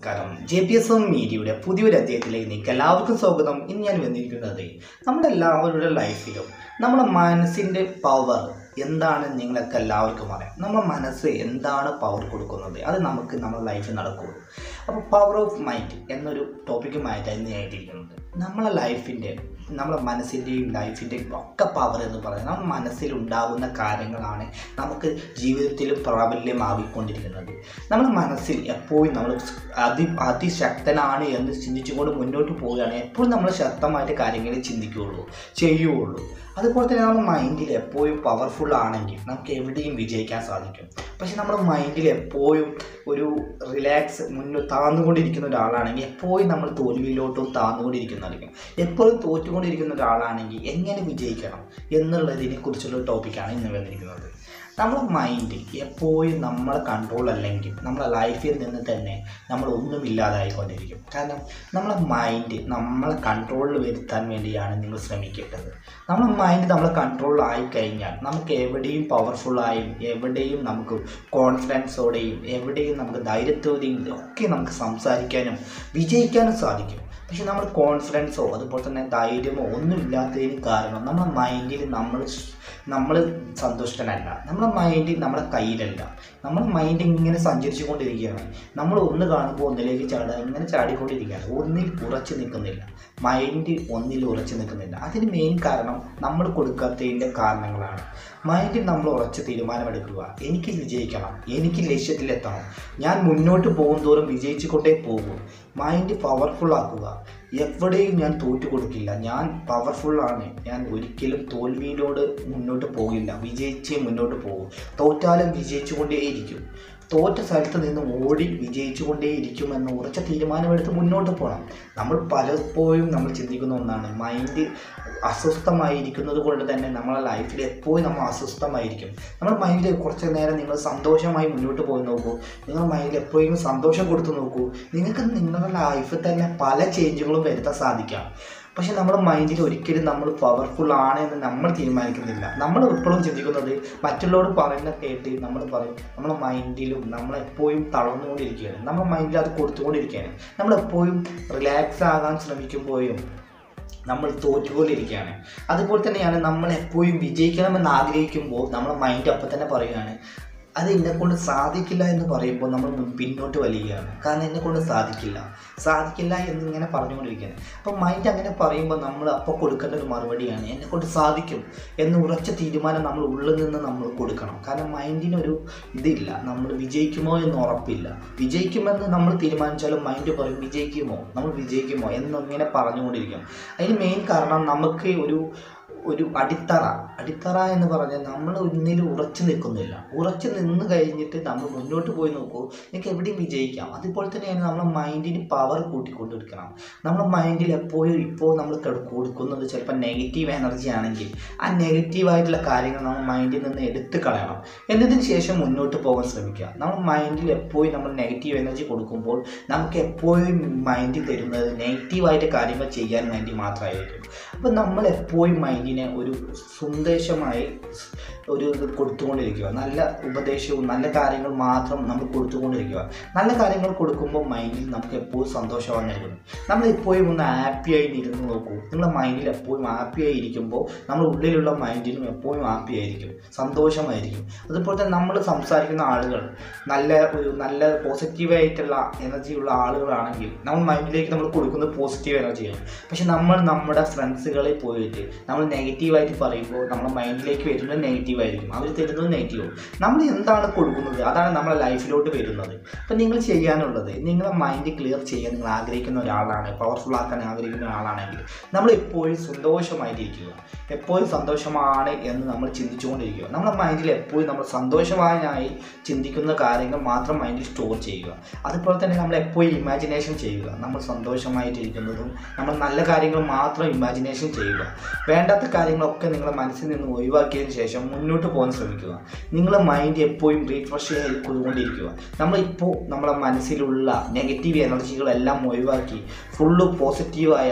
നമസ്കാരം J P S M മീഡിയയുടെ പുതിയൊരു അധ്യായത്തിലേക്ക് നിങ്ങൾക്ക് എല്ലാവർക്കും സ്വാഗതം ഇന്ന് ഞാൻ വന്നിരിക്കുന്നത് നമ്മുടെ എല്ലാവരുടെ ലൈഫിലും നമ്മുടെ മനസ്സിൻ്റെ പവർ എന്താണ് നിങ്ങളൊക്കെ എല്ലാവർക്കും അറിയാം നമ്മുടെ മനസ്സ് എന്താണ് പവർ കൊടുക്കുന്നത് അത് നമുക്ക് നമ്മുടെ ലൈഫിൽ നടക്കുകയുള്ളൂ അപ്പോൾ പവർ ഓഫ് മൈൻഡ് എന്നൊരു ടോപ്പിക്കുമായിട്ടാണ് ഞാൻ എഴുതിയിരിക്കുന്നത് നമ്മളെ ലൈഫിൻ്റെ നമ്മുടെ മനസ്സിൻ്റെയും ലൈഫിൻ്റെയും ഒക്കെ പവർ എന്ന് പറയുന്നത് നമ്മുടെ മനസ്സിലുണ്ടാകുന്ന കാര്യങ്ങളാണ് നമുക്ക് ജീവിതത്തിൽ പ്രാബല്യമാവിക്കൊണ്ടിരിക്കുന്നത് നമ്മുടെ മനസ്സിൽ എപ്പോഴും നമ്മൾ അതി അതിശക്തനാണ് എന്ന് ചിന്തിച്ചുകൊണ്ട് മുന്നോട്ട് പോവുകയാണ് എപ്പോഴും നമ്മൾ ശക്തമായിട്ട് കാര്യങ്ങൾ ചിന്തിക്കുകയുള്ളൂ ചെയ്യുകയുള്ളൂ അതുപോലെ തന്നെ നമ്മുടെ മൈൻഡിൽ എപ്പോഴും പവർഫുൾ ആണെങ്കിൽ നമുക്ക് എവിടെയും വിജയിക്കാൻ സാധിക്കും പക്ഷെ നമ്മുടെ മൈൻഡിൽ എപ്പോഴും ഒരു റിലാക്സ് മുന്നോട്ട് താന്നുകൊണ്ടിരിക്കുന്ന ഒരാളാണെങ്കിൽ എപ്പോഴും നമ്മൾ തോൽവിയിലോട്ടും താന്നുകൊണ്ടിരിക്കുന്നതായിരിക്കും എപ്പോഴും തോറ്റുകൊണ്ടിരിക്കുന്ന ഒരാളാണെങ്കിൽ എങ്ങനെ വിജയിക്കണം എന്നുള്ളതിനെ കുറിച്ചുള്ള ടോപ്പിക്കാണ് ഇന്ന് വന്നിരിക്കുന്നത് നമ്മുടെ മൈൻഡ് എപ്പോഴും നമ്മളെ കൺട്രോൾ അല്ലെങ്കിൽ നമ്മുടെ ലൈഫിൽ നിന്ന് തന്നെ നമ്മൾ ഒന്നും ഇല്ലാതായിക്കൊണ്ടിരിക്കും കാരണം നമ്മളെ മൈൻഡ് നമ്മളെ കൺട്രോളിൽ വരുത്താൻ വേണ്ടിയാണ് നിങ്ങൾ ശ്രമിക്കേണ്ടത് നമ്മുടെ മൈൻഡ് നമ്മളെ കൺട്രോളിലായി കഴിഞ്ഞാൽ നമുക്ക് എവിടെയും പവർഫുള്ളായും എവിടെയും നമുക്ക് കോൺഫിഡൻസോടെയും എവിടെയും നമുക്ക് ധൈര്യത്തോടെയും ഒക്കെ നമുക്ക് സംസാരിക്കാനും വിജയിക്കാനും സാധിക്കും പക്ഷെ നമ്മൾ കോൺഫിഡൻസോ അതുപോലെ തന്നെ ധൈര്യമോ ഒന്നും ഇല്ലാത്തതിന് കാരണം നമ്മുടെ മൈൻഡിൽ നമ്മൾ നമ്മൾ സന്തുഷ്ടനല്ല നമ്മുടെ മൈൻഡ് നമ്മുടെ കയ്യിലല്ല നമ്മുടെ മൈൻഡ് ഇങ്ങനെ സഞ്ചരിച്ചു കൊണ്ടിരിക്കുകയാണ് നമ്മൾ ഒന്ന് കാണുമ്പോൾ ഒന്നിലേക്ക് ചാടുക ഇങ്ങനെ ചാടിക്കൊണ്ടിരിക്കുകയാണ് ഒന്നിൽ ഉറച്ചു നിൽക്കുന്നില്ല മൈൻഡ് ഒന്നിൽ ഉറച്ചു നിൽക്കുന്നില്ല അതിന് മെയിൻ കാരണം നമ്മൾ കൊടുക്കാത്തതിൻ്റെ കാരണങ്ങളാണ് മൈൻഡിൽ നമ്മൾ ഉറച്ച തീരുമാനമെടുക്കുക എനിക്ക് വിജയിക്കണം എനിക്ക് ലക്ഷ്യത്തിലെത്തണം ഞാൻ മുന്നോട്ട് പോകും തോറും വിജയിച്ചു കൊണ്ടേ പോകും മൈൻഡ് പവർഫുൾ ആക്കുക എവിടെയും ഞാൻ തോറ്റു കൊടുക്കില്ല ഞാൻ പവർഫുള്ളാണ് ഞാൻ ഒരിക്കലും തോൽവിയിലോട് മുന്നോട്ട് പോകില്ല വിജയിച്ചേ മുന്നോട്ട് പോകും തോറ്റാലും വിജയിച്ചു കൊണ്ടേയിരിക്കും തോറ്റ സ്ഥലത്ത് നിന്ന് ഓടി വിജയിച്ചു കൊണ്ടേയിരിക്കുമെന്ന് ഉറച്ച തീരുമാനമെടുത്ത് മുന്നോട്ട് പോകണം നമ്മൾ പലപ്പോഴും നമ്മൾ ചിന്തിക്കുന്ന ഒന്നാണ് മൈൻഡ് അസ്വസ്ഥമായിരിക്കുന്നത് കൊണ്ട് തന്നെ നമ്മളെ ലൈഫിൽ എപ്പോഴും നമ്മൾ അസ്വസ്ഥമായിരിക്കും നമ്മുടെ മൈൻഡിൽ കുറച്ച് നേരം നിങ്ങൾ സന്തോഷമായി മുന്നോട്ട് പോയി നോക്കൂ നിങ്ങളുടെ മൈൻഡിൽ എപ്പോഴും സന്തോഷം കൊടുത്ത് നോക്കൂ നിങ്ങൾക്ക് നിങ്ങളുടെ ലൈഫിൽ തന്നെ പല ചേഞ്ചുകളും വരുത്താൻ സാധിക്കാം പക്ഷെ നമ്മുടെ മൈൻഡിൽ ഒരിക്കലും നമ്മൾ പവർഫുൾ ആണ് എന്ന് നമ്മൾ തീരുമാനിക്കുന്നില്ല നമ്മൾ എപ്പോഴും ചിന്തിക്കുന്നത് മറ്റുള്ളവർ പറയുന്ന കേട്ട് നമ്മൾ പറയും നമ്മുടെ മൈൻഡിലും നമ്മൾ എപ്പോഴും തളർന്നുകൊണ്ടിരിക്കുകയാണ് നമ്മുടെ മൈൻഡിൽ അത് കൊടുത്തുകൊണ്ടിരിക്കുകയാണ് നമ്മൾ എപ്പോഴും റിലാക്സ് ആകാൻ ശ്രമിക്കുമ്പോഴും നമ്മൾ തോറ്റുകൊണ്ടിരിക്കുകയാണ് അതുപോലെ തന്നെയാണ് നമ്മൾ എപ്പോഴും വിജയിക്കണമെന്ന് ആഗ്രഹിക്കുമ്പോൾ നമ്മുടെ മൈൻഡ് അപ്പം തന്നെ പറയുകയാണ് അത് എന്നെക്കൊണ്ട് സാധിക്കില്ല എന്ന് പറയുമ്പോൾ നമ്മൾ പിന്നോട്ട് വലിയുകയാണ് കാരണം എന്നെക്കൊണ്ട് സാധിക്കില്ല സാധിക്കില്ല എന്നിങ്ങനെ പറഞ്ഞുകൊണ്ടിരിക്കുകയാണ് അപ്പോൾ മൈൻഡ് അങ്ങനെ പറയുമ്പോൾ നമ്മൾ അപ്പോൾ കൊടുക്കേണ്ട ഒരു മറുപടിയാണ് എന്നെക്കൊണ്ട് സാധിക്കും എന്ന് ഉറച്ച തീരുമാനം നമ്മൾ ഉള്ളിൽ നിന്ന് നമ്മൾ കൊടുക്കണം കാരണം മൈൻഡിനൊരു ഇതില്ല നമ്മൾ വിജയിക്കുമോ എന്ന് ഉറപ്പില്ല വിജയിക്കുമെന്ന് നമ്മൾ തീരുമാനിച്ചാലും മൈൻഡ് പറയും വിജയിക്കുമോ നമ്മൾ വിജയിക്കുമോ എന്നിങ്ങനെ പറഞ്ഞുകൊണ്ടിരിക്കും അതിന് മെയിൻ കാരണം നമുക്ക് ഒരു ഒരു അടിത്തറ അടിത്തറ എന്ന് പറഞ്ഞാൽ നമ്മൾ ഒന്നിൽ ഉറച്ചു നിൽക്കുന്നില്ല ഉറച്ചു നിന്ന് കഴിഞ്ഞിട്ട് നമ്മൾ മുന്നോട്ട് പോയി നോക്കൂ നിങ്ങൾക്ക് എവിടെയും വിജയിക്കാം അതുപോലെ തന്നെയാണ് നമ്മുടെ മൈൻഡിന് പവർ കൂട്ടിക്കൊണ്ടിരിക്കണം നമ്മുടെ മൈൻഡിൽ എപ്പോഴും ഇപ്പോൾ നമ്മൾ കൊടുക്കുന്നത് ചിലപ്പോൾ നെഗറ്റീവ് എനർജി ആണെങ്കിൽ ആ നെഗറ്റീവായിട്ടുള്ള കാര്യങ്ങൾ നമ്മൾ മൈൻഡിൽ നിന്ന് എടുത്തു കളയണം എന്നതിന് ശേഷം മുന്നോട്ട് പോകാൻ ശ്രമിക്കുക നമ്മൾ മൈൻഡിൽ എപ്പോഴും നമ്മൾ നെഗറ്റീവ് എനർജി കൊടുക്കുമ്പോൾ നമുക്ക് എപ്പോഴും മൈൻഡിൽ തരുന്നത് നെഗറ്റീവായിട്ട് കാര്യങ്ങൾ ചെയ്യാൻ വേണ്ടി മാത്രമായിരിക്കും അപ്പോൾ നമ്മൾ എപ്പോഴും മൈൻഡിനെ ഒരു സന്ദേശമായി ഒരു ഇത് കൊടുത്തുകൊണ്ടിരിക്കുക നല്ല ഉപദേശവും നല്ല കാര്യങ്ങൾ മാത്രം നമ്മൾ കൊടുത്തുകൊണ്ടിരിക്കുക നല്ല കാര്യങ്ങൾ കൊടുക്കുമ്പോൾ മൈൻഡിൽ നമുക്ക് എപ്പോഴും സന്തോഷമാണ് നൽകുന്നത് നമ്മൾ എപ്പോഴും ഒന്ന് ഹാപ്പി ആയിട്ട് ഇരുന്ന് നോക്കൂ നിങ്ങളുടെ മൈൻഡിൽ എപ്പോഴും ഹാപ്പി ആയി ഇരിക്കുമ്പോൾ നമ്മുടെ ഉള്ളിലുള്ള മൈൻഡിനും എപ്പോഴും ഹാപ്പി ആയിരിക്കും സന്തോഷമായിരിക്കും അതുപോലെ തന്നെ നമ്മൾ സംസാരിക്കുന്ന ആളുകൾ നല്ല ഒരു നല്ല പോസിറ്റീവായിട്ടുള്ള എനർജി ഉള്ള ആളുകളാണെങ്കിൽ നമ്മൾ മൈൻഡിലേക്ക് നമ്മൾ കൊടുക്കുന്നത് പോസിറ്റീവ് എനർജിയാണ് പക്ഷെ നമ്മൾ നമ്മുടെ ഫ്രണ്ട്സുകളെ പോയിട്ട് നമ്മൾ നെഗറ്റീവായിട്ട് പറയുമ്പോൾ നമ്മുടെ മൈൻഡിലേക്ക് വരുന്നത് നെഗറ്റീവ് ആയിരിക്കും അവർ തരുന്നത് നെഗറ്റീവ് നമ്മൾ എന്താണ് കൊടുക്കുന്നത് അതാണ് നമ്മുടെ ലൈഫിലോട്ട് വരുന്നത് അപ്പം നിങ്ങൾ ചെയ്യാനുള്ളത് നിങ്ങളുടെ മൈൻഡ് ക്ലിയർ ചെയ്യാൻ നിങ്ങൾ ആഗ്രഹിക്കുന്ന ഒരാളാണ് പവർഫുൾ ആക്കാൻ ആഗ്രഹിക്കുന്ന ഒരാളാണെങ്കിൽ നമ്മൾ എപ്പോഴും സന്തോഷമായിട്ടിരിക്കുക എപ്പോഴും സന്തോഷമാണ് എന്ന് നമ്മൾ ചിന്തിച്ചുകൊണ്ടിരിക്കുക നമ്മുടെ മൈൻഡിൽ എപ്പോഴും നമ്മൾ സന്തോഷവാനായി ചിന്തിക്കുന്ന കാര്യങ്ങൾ മാത്രം മൈൻഡിൽ സ്റ്റോർ ചെയ്യുക അതുപോലെ തന്നെ നമ്മൾ എപ്പോഴും ഇമാജിനേഷൻ ചെയ്യുക നമ്മൾ സന്തോഷമായിട്ടിരിക്കുന്നതും നമ്മൾ നല്ല കാര്യങ്ങൾ മാത്രം ഇമാജിനേഷൻ ചെയ്യുക വേണ്ടാത്ത കാര്യങ്ങളൊക്കെ നിങ്ങളുടെ മനസ്സിൽ നിന്ന് ഒഴിവാക്കിയതിന് ശേഷം മുന്നോട്ട് പോകാൻ ശ്രമിക്കുക നിങ്ങളുടെ മൈൻഡ് എപ്പോഴും റീഫ്രഷ് ചെയ്തുകൊണ്ടിരിക്കുക നമ്മളിപ്പോൾ നമ്മുടെ മനസ്സിലുള്ള നെഗറ്റീവ് എനർജികളെല്ലാം ഒഴിവാക്കി ഫുള്ള് പോസിറ്റീവായ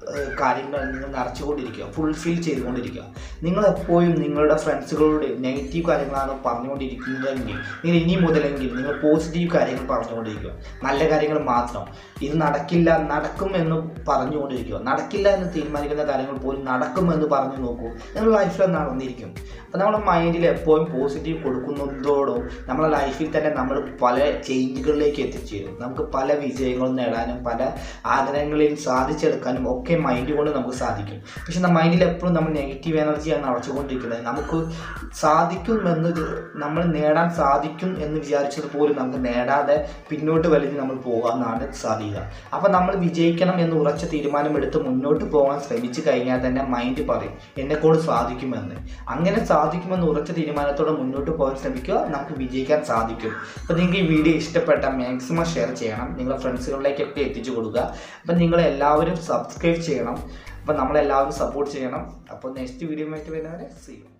ഏഹ്, കാര്യങ്ങൾ നിങ്ങൾ നിറച്ചുകൊണ്ടിരിക്കുക ഫുൾഫിൽ ചെയ്തുകൊണ്ടിരിക്കുക നിങ്ങൾ എപ്പോഴും നിങ്ങളുടെ ഫ്രണ്ട്സുകളോട് നെഗറ്റീവ് കാര്യങ്ങളാണ് പറഞ്ഞുകൊണ്ടിരിക്കുന്നതെങ്കിൽ നിങ്ങൾ ഇനി മുതലെങ്കിൽ നിങ്ങൾ പോസിറ്റീവ് കാര്യങ്ങൾ പറഞ്ഞുകൊണ്ടിരിക്കുക നല്ല കാര്യങ്ങൾ മാത്രം ഇത് നടക്കില്ല നടക്കും എന്ന് പറഞ്ഞുകൊണ്ടിരിക്കുക നടക്കില്ല എന്ന് തീരുമാനിക്കുന്ന കാര്യങ്ങൾ പോലും നടക്കുമെന്ന് പറഞ്ഞു നോക്കൂ നിങ്ങൾ ലൈഫിൽ നടന്നിരിക്കും അപ്പോൾ നമ്മുടെ മൈൻഡിൽ എപ്പോഴും പോസിറ്റീവ് കൊടുക്കുന്നതോടും നമ്മുടെ ലൈഫിൽ തന്നെ നമ്മൾ പല ചേഞ്ചുകളിലേക്ക് എത്തിച്ചേരും നമുക്ക് പല വിജയങ്ങളും നേടാനും പല ആഗ്രഹങ്ങളെയും സാധിച്ചെടുക്കാനും ഒക്കെ മൈൻഡ് കൊണ്ട് നമുക്ക് സാധിക്കും പക്ഷെ നമ്മുടെ മൈൻഡിൽ എപ്പോഴും നമ്മൾ നെഗറ്റീവ് എനർജിയാണ് നിറച്ചുകൊണ്ടിരിക്കുന്നത് നമുക്ക് സാധിക്കുമെന്ന് ഇത് നമ്മൾ നേടാൻ സാധിക്കും എന്ന് വിചാരിച്ചത് പോലും നമുക്ക് നേടാതെ പിന്നോട്ട് വലിഞ്ഞ് നമ്മൾ പോകാമെന്നാണ് സാധ്യത അപ്പോൾ നമ്മൾ വിജയിക്കണം എന്ന് ഉറച്ച തീരുമാനമെടുത്ത് മുന്നോട്ട് പോകാൻ ശ്രമിച്ചു കഴിഞ്ഞാൽ തന്നെ മൈൻഡ് പറയും എന്നെക്കൊണ്ട് സാധിക്കുമെന്ന് അങ്ങനെ സാധിക്കുമെന്ന് ഉറച്ച തീരുമാനത്തോടെ മുന്നോട്ട് പോകാൻ ശ്രമിക്കുക നമുക്ക് വിജയിക്കാൻ സാധിക്കും അപ്പോൾ നിങ്ങൾക്ക് ഈ വീഡിയോ ഇഷ്ടപ്പെട്ട മാക്സിമം ഷെയർ ചെയ്യണം നിങ്ങളുടെ ഫ്രണ്ട്സുകളിലേക്കൊക്കെ എത്തിച്ചു കൊടുക്കുക അപ്പം നിങ്ങൾ എല്ലാവരും സബ്സ്ക്രൈബ് ചെയ്യണം അപ്പം നമ്മളെല്ലാവരും സപ്പോർട്ട് ചെയ്യണം അപ്പോൾ നെക്സ്റ്റ് വീഡിയോ ആയിട്ട് വരുന്നവരെ സീ